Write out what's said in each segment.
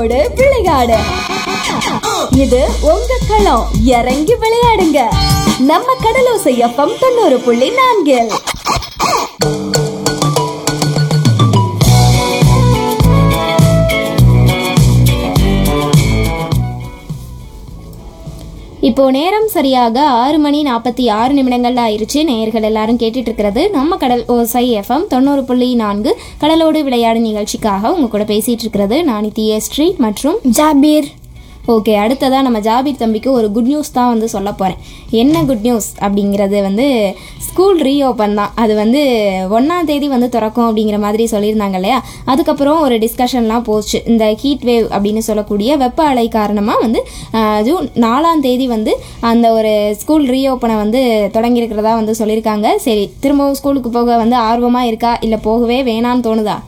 கடலோடு விளையாடு இது உங்க களம் இறங்கி விளையாடுங்க நம்ம கடலோசை எஃப்எம் தொண்ணூறு புள்ளி நான்கில் இப்போ நேரம் சரியாக ஆறு மணி நாற்பத்தி ஆறு நிமிடங்கள் ஆயிருச்சு நேயர்கள் எல்லாரும் கேட்டுட்டு இருக்கிறது நம்ம கடல் ஓசை எஃப்எம் தொண்ணூறு புள்ளி நான்கு கடலோடு விளையாடு நிகழ்ச்சிக்காக உங்க கூட பேசிட்டு இருக்கிறது நான் ஸ்ரீ மற்றும் ஜாபீர் ஓகே அடுத்ததாக நம்ம ஜாபீர் தம்பிக்கு ஒரு குட் நியூஸ் தான் வந்து சொல்ல போகிறேன் என்ன குட் நியூஸ் அப்படிங்கிறது வந்து ஸ்கூல் ரீஓப்பன் தான் அது வந்து ஒன்றாம் தேதி வந்து திறக்கும் அப்படிங்கிற மாதிரி சொல்லியிருந்தாங்க இல்லையா அதுக்கப்புறம் ஒரு டிஸ்கஷன்லாம் போச்சு இந்த ஹீட் வேவ் அப்படின்னு சொல்லக்கூடிய வெப்ப அலை காரணமாக வந்து ஆஹ், ஜூன் நாலாம் தேதி வந்து அந்த ஒரு ஸ்கூல் ரீஓப்பனை வந்து தொடங்கியிருக்கிறதா வந்து சொல்லியிருக்காங்க சரி திரும்பவும் ஸ்கூலுக்கு போக வந்து ஆர்வமாக இருக்கா இல்லை போகவே வேணான்னு தோணுதா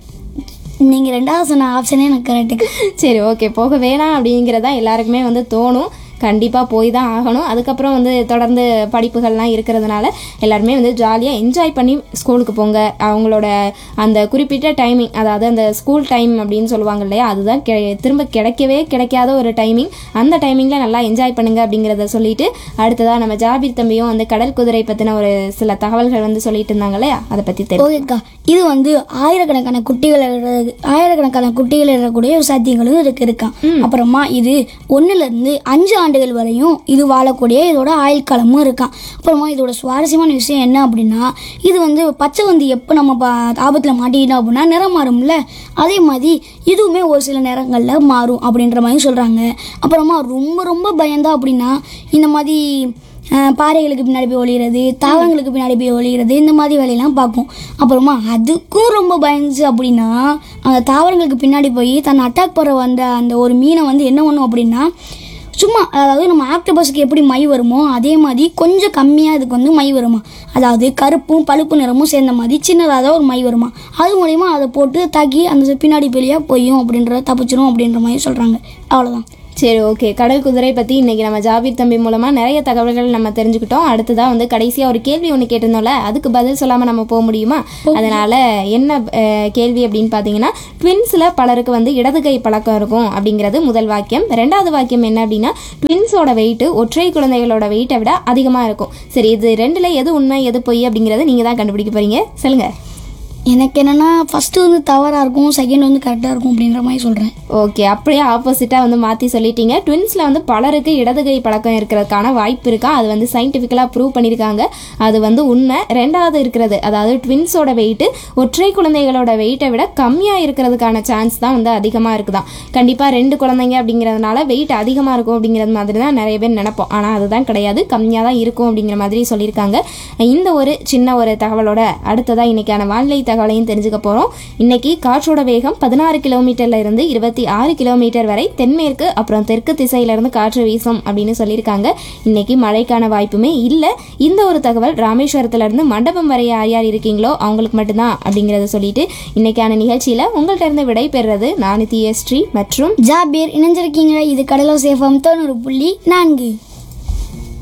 நீங்கள் ரெண்டாவது சொன்ன ஆப்ஷனே எனக்கு கரெக்டு சரி ஓகே போக வேணாம் அப்படிங்கிறதா எல்லாருக்குமே வந்து தோணும் கண்டிப்பாக போய் தான் ஆகணும் அதுக்கப்புறம் வந்து தொடர்ந்து படிப்புகள்லாம் இருக்கிறதுனால எல்லாருமே வந்து ஜாலியாக என்ஜாய் பண்ணி ஸ்கூலுக்கு போங்க அவங்களோட அந்த குறிப்பிட்ட டைமிங் அதாவது அந்த ஸ்கூல் டைம் அப்படின்னு சொல்லுவாங்க இல்லையா அதுதான் கெ திரும்ப கிடைக்கவே கிடைக்காத ஒரு டைமிங் அந்த டைமிங்கில் நல்லா என்ஜாய் பண்ணுங்க அப்படிங்கிறத சொல்லிட்டு அடுத்ததாக நம்ம ஜாபீர் தம்பியும் வந்து கடல் குதிரை பற்றின ஒரு சில தகவல்கள் வந்து சொல்லிட்டு இருந்தாங்க இல்லையா அதை பற்றி தெரியும் ஓகேக்கா இது வந்து ஆயிரக்கணக்கான குட்டிகள் இடுறது- ஆயிரக்கணக்கான குட்டிகள் இடக்கூடிய ஒரு சாத்தியங்களும் இருக்கு இருக்கான் அப்புறமா இது ஒண்ணுல இருந்து அஞ்சு ஆண்டுகள் வரையும் இது வாழக்கூடிய இதோட ஆயுள் காலமும் இருக்கான் அப்புறமா இதோட சுவாரஸ்யமான விஷயம் என்ன அப்படின்னா இது வந்து பச்சை வந்து எப்போ நம்ம பா- ஆபத்துல மாட்டிக்கிட்டோம் அப்படின்னா நிறம் மாறும்ல அதே மாதிரி இதுவுமே ஒரு சில நேரங்கள்ல மாறும் அப்படின்ற மாதிரி சொல்றாங்க அப்புறமா ரொம்ப ரொம்ப பயந்தா அப்படின்னா இந்த மாதிரி அஹ் பாறைகளுக்கு பின்னாடி போய் ஒளிகிறது தாவரங்களுக்கு பின்னாடி போய் ஒளிகிறது இந்த மாதிரி வேலையெல்லாம் பார்க்கும் அப்புறமா அதுக்கும் ரொம்ப பயந்துச்சு அப்படின்னா அந்த தாவரங்களுக்கு பின்னாடி போய் தன்னை அட்டாக் பண்ண வந்த அந்த ஒரு மீனை வந்து என்ன பண்ணும் அப்படின்னா சும்மா அதாவது நம்ம ஆக்டோபஸுக்கு எப்படி மை வருமோ அதே மாதிரி கொஞ்சம் கம்மியாக இதுக்கு வந்து மை வருமா அதாவது கருப்பும் பழுப்பு நிறமும் சேர்ந்த மாதிரி சின்னதாக தான் ஒரு மை வருமா அது மூலயமா அதை போட்டு தாக்கி அந்த பின்னாடி வெளியாக போயும் அப்படின்ற தப்பிச்சிரும் அப்படின்ற மாதிரி சொல்கிறாங்க அவ்வளோதான் சரி ஓகே கடல் குதிரை பற்றி இன்னைக்கு நம்ம ஜாபீர் தம்பி மூலமாக நிறைய தகவல்கள் நம்ம தெரிஞ்சுக்கிட்டோம் அடுத்ததாக வந்து கடைசியாக ஒரு கேள்வி ஒன்று கேட்டிருந்தோம்ல அதுக்கு பதில் சொல்லாமல் நம்ம போக முடியுமா அதனால் என்ன அஹ், கேள்வி அப்படின்னு பார்த்தீங்கன்னா ட்வின்ஸில் பலருக்கு வந்து இடது கை பழக்கம் இருக்கும் அப்படிங்கிறது முதல் வாக்கியம் ரெண்டாவது வாக்கியம் என்ன அப்படின்னா ட்வின்ஸோட வெயிட் ஒற்றை குழந்தைகளோட வெயிட்டை விட அதிகமாக இருக்கும் சரி இது ரெண்டில் எது உண்மை எது பொய் அப்படிங்கிறத நீங்கள் தான் கண்டுபிடிக்க போகிறீங்க சொல்லுங்கள் எனக்கு என்னன்னா ஃபர்ஸ்ட் வந்து தவறாக இருக்கும் செகண்ட் வந்து கரெக்டாக இருக்கும் அப்படின்ற மாதிரி சொல்கிறேன் ஓகே அப்படியே ஆப்போசிட்டாக வந்து மாற்றி சொல்லிட்டீங்க ட்வின்ஸில் வந்து பலருக்கு இடதுகை பழக்கம் இருக்கிறதுக்கான வாய்ப்பு இருக்கா அது வந்து சயின்டிஃபிக்கலாக ப்ரூவ் பண்ணியிருக்காங்க அது வந்து உண்மை ரெண்டாவது இருக்கிறது அதாவது ட்வின்ஸோட வெயிட்டு ஒற்றை குழந்தைகளோட வெயிட்டை விட கம்மியாக இருக்கிறதுக்கான சான்ஸ் தான் வந்து அதிகமாக இருக்குதாம் கண்டிப்பாக ரெண்டு குழந்தைங்க அப்படிங்கிறதுனால வெயிட் அதிகமாக இருக்கும் அப்படிங்கிறது மாதிரி தான் நிறைய பேர் நினைப்போம் ஆனால் அதுதான் கிடையாது கம்மியாக தான் இருக்கும் அப்படிங்கிற மாதிரி சொல்லியிருக்காங்க இந்த ஒரு சின்ன ஒரு தகவலோட அடுத்ததாக இன்னைக்கான வானிலை தகவலையும் தெரிஞ்சுக்க போகிறோம் இன்னைக்கு காற்றோட வேகம் பதினாறு கிலோமீட்டர்ல இருந்து இருபத்தி ஆறு கிலோமீட்டர் வரை தென்மேற்கு அப்புறம் தெற்கு திசையில இருந்து காற்று வீசும் அப்படின்னு சொல்லியிருக்காங்க இன்னைக்கு மழைக்கான வாய்ப்புமே இல்லை இந்த ஒரு தகவல் ராமேஸ்வரத்துல இருந்து மண்டபம் வரை யார் யார் இருக்கீங்களோ அவங்களுக்கு மட்டும்தான் அப்படிங்கிறத சொல்லிட்டு இன்னைக்கான நிகழ்ச்சியில உங்கள்ட்ட இருந்து விடை பெறுறது நானு ஸ்ரீ மற்றும் ஜாபீர் இணைஞ்சிருக்கீங்க இது கடலோ சேஃபம் தொண்ணூறு புள்ளி நான்கு